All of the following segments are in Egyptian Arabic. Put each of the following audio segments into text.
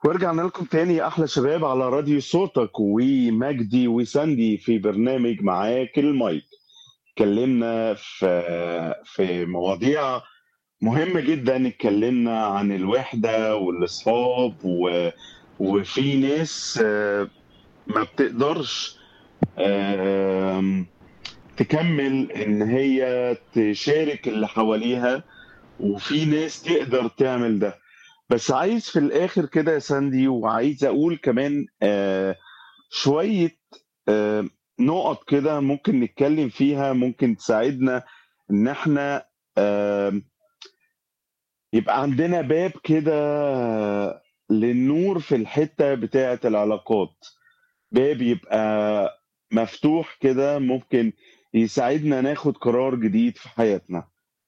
ورجعنا لكم تاني يا احلى شباب على راديو صوتك ومجدي وساندي في برنامج معاك المايك اتكلمنا في في مواضيع مهمة جدا اتكلمنا عن الوحدة والاصحاب و... وفي ناس آه، ما بتقدرش آم، تكمل ان هي تشارك اللي حواليها وفي ناس تقدر تعمل ده بس عايز في الاخر كده يا ساندي وعايز اقول كمان آه شوية آه نقط كده ممكن نتكلم فيها ممكن تساعدنا ان احنا آه يبقى عندنا باب كده للنور في الحتة بتاعة العلاقات باب يبقى مفتوح كده ممكن يساعدنا ناخد قرار جديد في حياتنا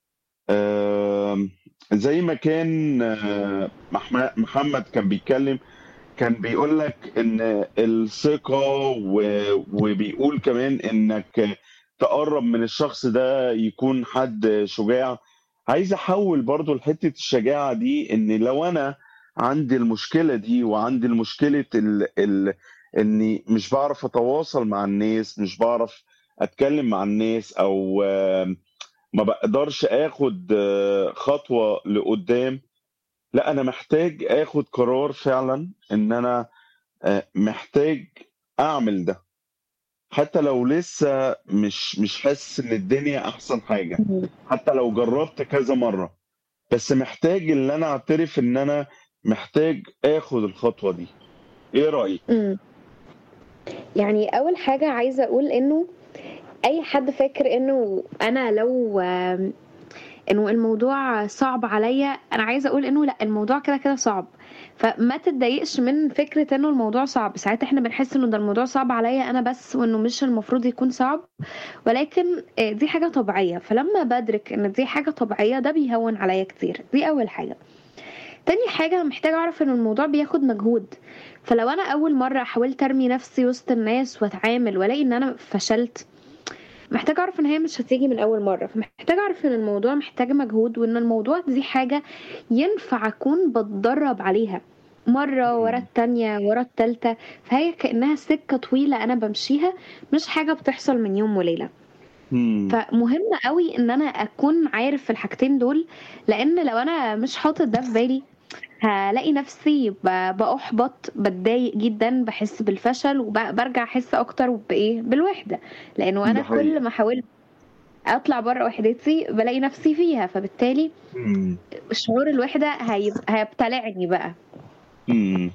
آم، زي ما كان آه، محم- محمد كان بيتكلم كان بيقول لك ان الثقة و- وبيقول كمان انك تقرب من الشخص ده يكون حد شجاع عايز احول برضو لحتة الشجاعة دي ان لو انا عندي المشكلة دي وعندي المشكلة ال... ال... اني مش بعرف اتواصل مع الناس مش بعرف اتكلم مع الناس او آم، ما بقدرش اخد آه، خطوة لقدام لا انا محتاج اخد قرار فعلا ان انا آه، محتاج اعمل ده حتى لو لسه مش مش حاسس ان الدنيا احسن حاجة حتى لو جربت كذا مرة بس محتاج ان انا اعترف ان انا محتاج اخد الخطوة دي ايه رأيك امم يعني اول حاجه عايزه اقول انه اي حد فاكر انه انا لو آم، انه الموضوع صعب عليا انا عايزه اقول انه لا الموضوع كده كده صعب فما تتضايقش من فكره انه الموضوع صعب ساعات احنا بنحس انه ده الموضوع صعب عليا انا بس وانه مش المفروض يكون صعب ولكن آه، دي حاجه طبيعيه فلما بدرك ان دي حاجه طبيعيه ده بيهون عليا كتير دي اول حاجه تاني حاجة أنا محتاجة أعرف إن الموضوع بياخد مجهود فلو أنا أول مرة حاولت أرمي نفسي وسط الناس وأتعامل وألاقي إن أنا فشلت محتاجة أعرف إن هي مش هتيجي من أول مرة فمحتاجة أعرف إن الموضوع محتاج مجهود وإن الموضوع دي حاجة ينفع أكون بتدرب عليها مرة ورا التانية ورا التالتة فهي كأنها سكة طويلة أنا بمشيها مش حاجة بتحصل من يوم وليلة مم. فمهم قوي ان انا اكون عارف في الحاجتين دول لان لو انا مش حاطط ده في بالي هلاقي نفسي ب- بأحبط بتضايق جدا بحس بالفشل وبرجع احس اكتر بايه بالوحده لانه ده انا حقيقي كل ما حاولت اطلع بره وحدتي بلاقي نفسي فيها فبالتالي مم. شعور الوحده هيب- هيبتلعني بقى مم.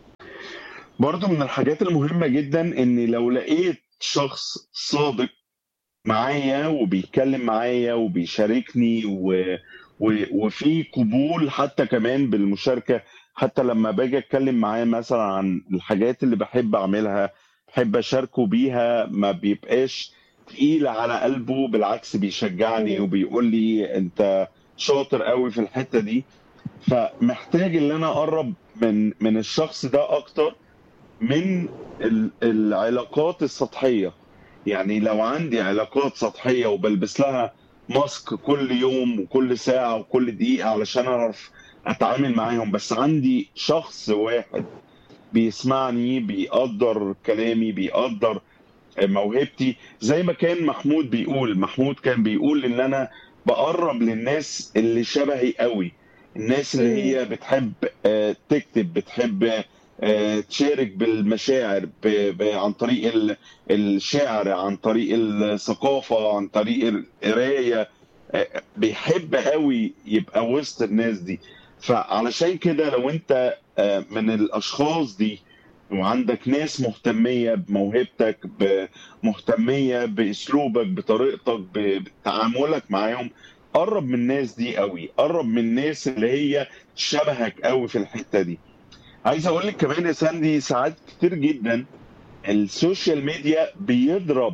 برضو من الحاجات المهمة جدا ان لو لقيت شخص صادق معايا وبيتكلم معايا وبيشاركني و... و... وفي قبول حتى كمان بالمشاركة حتى لما باجي اتكلم معاه مثلا عن الحاجات اللي بحب اعملها بحب اشاركه بيها ما بيبقاش تقيل على قلبه بالعكس بيشجعني مم. وبيقول لي انت شاطر قوي في الحتة دي فمحتاج ان انا اقرب من من الشخص ده اكتر من ال- العلاقات السطحية يعني لو عندي علاقات سطحية وبلبس لها ماسك كل يوم وكل ساعة وكل دقيقة علشان أعرف أتعامل معاهم بس عندي شخص واحد بيسمعني بيقدر كلامي بيقدر موهبتي زي ما كان محمود بيقول محمود كان بيقول إن أنا بقرب للناس اللي شبهي قوي الناس اللي مم. هي بتحب آه، تكتب بتحب آه، تشارك بالمشاعر ب- ب- عن طريق ال- الشعر عن طريق الثقافة عن طريق القراية آه، بيحب قوي يبقى وسط الناس دي فعلشان كده لو انت آه، من الاشخاص دي وعندك ناس مهتمية بموهبتك ب- مهتمية باسلوبك بطريقتك ب- بتعاملك معاهم قرب من الناس دي قوي قرب من الناس اللي هي شبهك قوي في الحتة دي عايز اقول لك كمان يا ساندي ساعات كتير جدا السوشيال ميديا بيضرب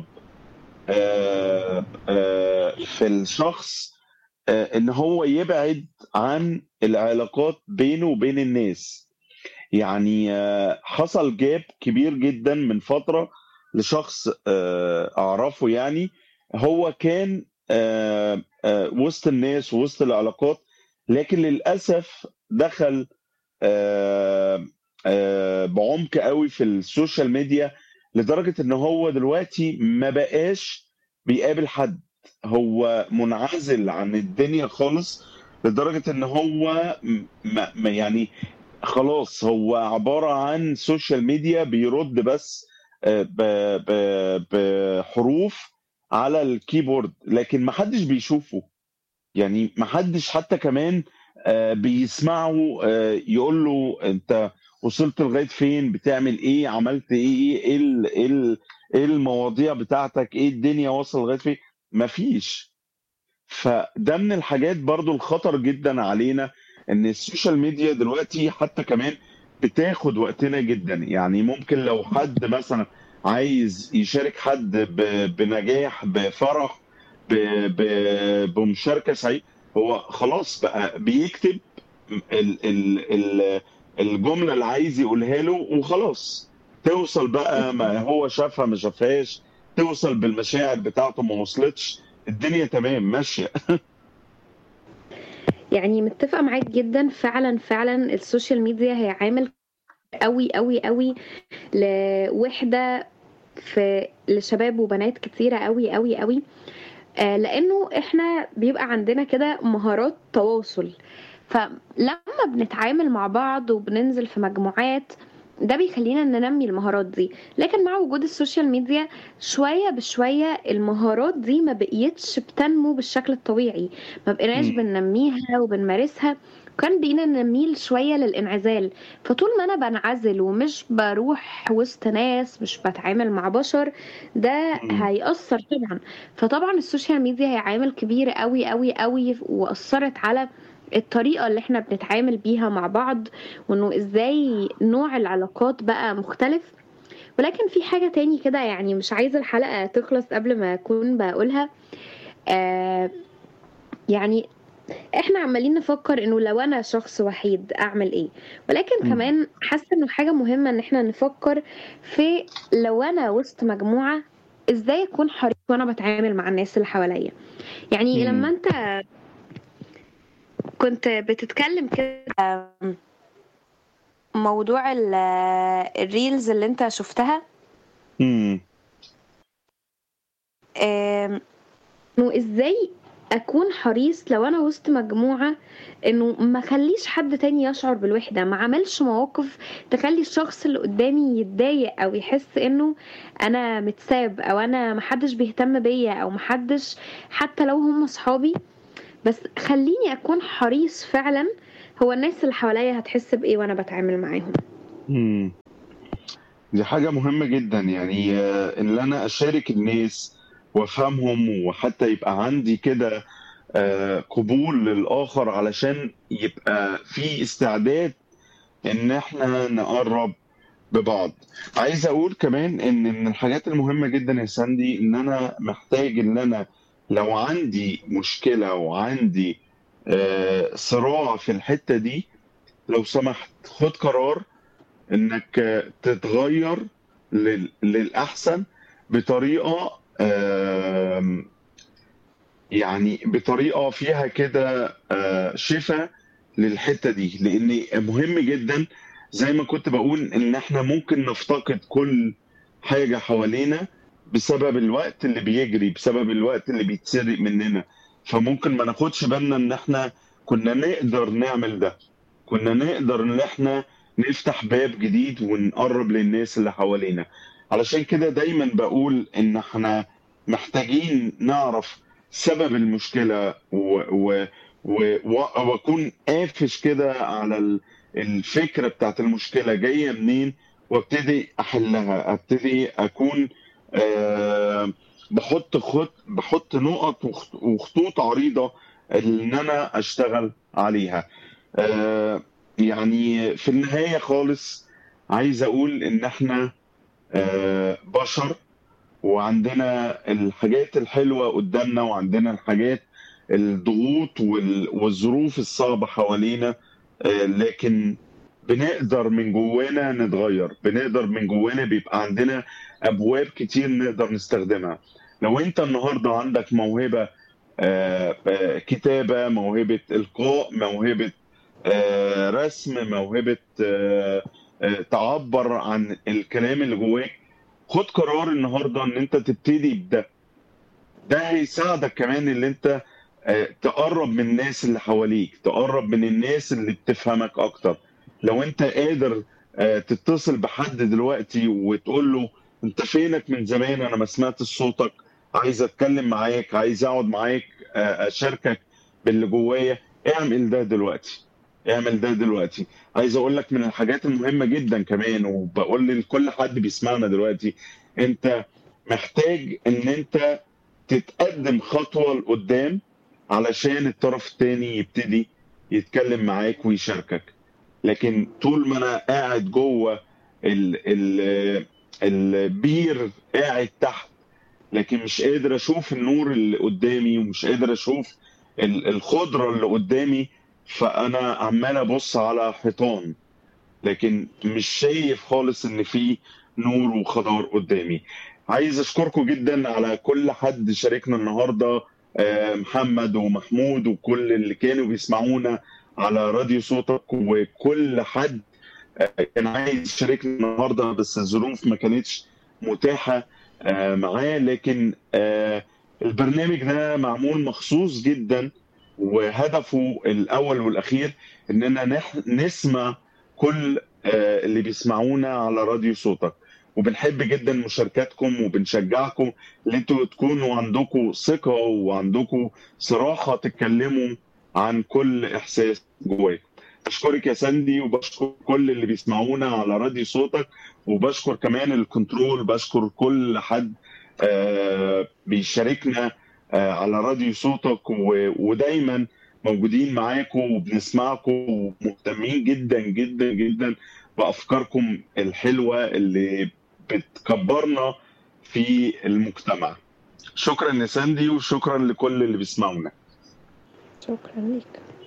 آه، آه، في الشخص آه، ان هو يبعد عن العلاقات بينه وبين الناس يعني آه، حصل جاب كبير جدا من فترة لشخص آه، اعرفه يعني هو كان آه، آه، وسط الناس ووسط العلاقات لكن للأسف دخل آه، آه، بعمق قوي في السوشيال ميديا لدرجة ان هو دلوقتي ما بقاش بيقابل حد هو منعزل عن الدنيا خالص لدرجة ان هو م- ما ما- يعني خلاص هو عبارة عن سوشيال ميديا بيرد بس آه، ب- ب- بحروف على الكيبورد لكن ما حدش بيشوفه يعني ما حدش حتى كمان آه، بيسمعه آه، يقول له انت وصلت لغايه فين بتعمل ايه عملت ايه ايه ال- ايه ال- ايه المواضيع بتاعتك ايه الدنيا وصل لغايه فين مفيش فده من الحاجات برضو الخطر جدا علينا ان السوشيال ميديا دلوقتي حتى كمان بتاخد وقتنا جدا يعني ممكن لو حد مثلا عايز يشارك حد ب- بنجاح بفرح ب- ب- بمشاركة سعيدة هو خلاص بقى بيكتب ال ال ال الجملة اللي عايز يقولها له وخلاص توصل بقى ما هو شافها ما شافهاش توصل بالمشاعر بتاعته ما وصلتش الدنيا تمام ماشية يعني متفقة معاك جدا فعلا فعلا السوشيال ميديا هي عامل قوي قوي قوي لوحدة في لشباب وبنات كتيرة قوي قوي قوي آه، لانه احنا بيبقى عندنا كده مهارات تواصل فلما بنتعامل مع بعض وبننزل في مجموعات ده بيخلينا ننمي المهارات دي لكن مع وجود السوشيال ميديا شوية بشوية المهارات دي ما بقيتش بتنمو بالشكل الطبيعي ما بقيناش مم. بننميها وبنمارسها كان بقينا نميل شوية للانعزال فطول ما انا بنعزل ومش بروح وسط ناس مش بتعامل مع بشر ده مم. هيأثر طبعا فطبعا السوشيال ميديا هي عامل كبير قوي قوي قوي وأثرت على الطريقة اللي احنا بنتعامل بيها مع بعض وانه ازاي نوع العلاقات بقى مختلف ولكن في حاجة تاني كده يعني مش عايزة الحلقة تخلص قبل ما أكون بقولها آه يعني احنا عمالين نفكر انه لو انا شخص وحيد اعمل ايه ولكن مم. كمان حاسه انه حاجه مهمه ان احنا نفكر في لو انا وسط مجموعه ازاي اكون حريص وانا بتعامل مع الناس اللي حواليا يعني لما مم. انت كنت بتتكلم كده موضوع ال- الريلز اللي انت شفتها مم. آم، انه ازاي اكون حريص لو انا وسط مجموعة انه ما خليش حد تاني يشعر بالوحدة ما عملش مواقف تخلي الشخص اللي قدامي يتضايق او يحس انه انا متساب او انا محدش بيهتم بيا او محدش حتى لو هم صحابي بس خليني اكون حريص فعلا هو الناس اللي حواليا هتحس بايه وانا بتعامل معاهم مم. دي حاجة مهمة جدا يعني آه، ان انا اشارك الناس وافهمهم وحتى يبقى عندي كده آه، قبول للآخر علشان يبقى في استعداد ان احنا نقرب ببعض عايز اقول كمان ان من الحاجات المهمة جدا يا ساندي ان انا محتاج ان انا لو عندي مشكلة وعندي آه، صراع في الحتة دي لو سمحت خد قرار انك آه، تتغير لل- للأحسن بطريقة آم، يعني بطريقة فيها كده آه، شفاء للحتة دي لأن مهم جدا زي ما كنت بقول إن إحنا ممكن نفتقد كل حاجة حوالينا بسبب الوقت اللي بيجري بسبب الوقت اللي بيتسرق مننا فممكن ما ناخدش بالنا إن إحنا كنا نقدر نعمل ده كنا نقدر إن إحنا نفتح باب جديد ونقرب للناس اللي حوالينا علشان كده دايما بقول إن إحنا محتاجين نعرف سبب المشكلة و... و... و... و- واكون قافش كده على ال- الفكرة بتاعت المشكلة جاية منين وابتدي احلها ابتدي اكون آه بحط خط بحط نقط وخط- وخطوط عريضة ان انا اشتغل عليها آه يعني في النهاية خالص عايز اقول ان احنا آه بشر وعندنا الحاجات الحلوة قدامنا وعندنا الحاجات الضغوط وال- والظروف الصعبة حوالينا آه، لكن بنقدر من جوانا نتغير بنقدر من جوانا بيبقى عندنا أبواب كتير نقدر نستخدمها لو أنت النهاردة عندك موهبة آه، آه، كتابة موهبة إلقاء موهبة آه، رسم موهبة آه، آه، تعبر عن الكلام اللي جواك خد قرار النهارده ان انت تبتدي بده ده هيساعدك كمان ان انت آه، تقرب من الناس اللي حواليك تقرب من الناس اللي بتفهمك اكتر لو انت قادر آه، تتصل بحد دلوقتي وتقول له انت فينك من زمان انا ما سمعت صوتك عايز اتكلم معاك عايز اقعد معاك آه، اشاركك باللي جوايا اعمل ده دلوقتي اعمل ده دلوقتي عايز اقول لك من الحاجات المهمة جدا كمان وبقول لكل حد بيسمعنا دلوقتي انت محتاج ان انت تتقدم خطوة لقدام علشان الطرف التاني يبتدي يتكلم معاك ويشاركك لكن طول ما انا قاعد جوه ال ال البير قاعد تحت لكن مش قادر اشوف النور اللي قدامي ومش قادر اشوف ال- الخضرة اللي قدامي فانا عمال ابص على حيطان لكن مش شايف خالص ان في نور وخضار قدامي عايز اشكركم جدا على كل حد شاركنا النهارده آه، محمد ومحمود وكل اللي كانوا بيسمعونا على راديو صوتك وكل حد آه، كان عايز يشاركنا النهارده بس الظروف ما كانتش متاحه آه، معاه لكن آه، البرنامج ده معمول مخصوص جدا وهدفه الاول والاخير اننا نح- نسمع كل آه، اللي بيسمعونا على راديو صوتك وبنحب جدا مشاركاتكم وبنشجعكم ان انتوا تكونوا عندكم ثقه وعندكم صراحه تتكلموا عن كل احساس جواكم بشكرك يا ساندي وبشكر كل اللي بيسمعونا على راديو صوتك وبشكر كمان الكنترول بشكر كل حد آه، بيشاركنا آه، على راديو صوتك و- ودايما موجودين معاكم وبنسمعكم ومهتمين جدا جدا جدا بافكاركم الحلوه اللي بتكبرنا في المجتمع شكرا يا ساندي وشكرا لكل اللي بيسمعونا شكرا ليك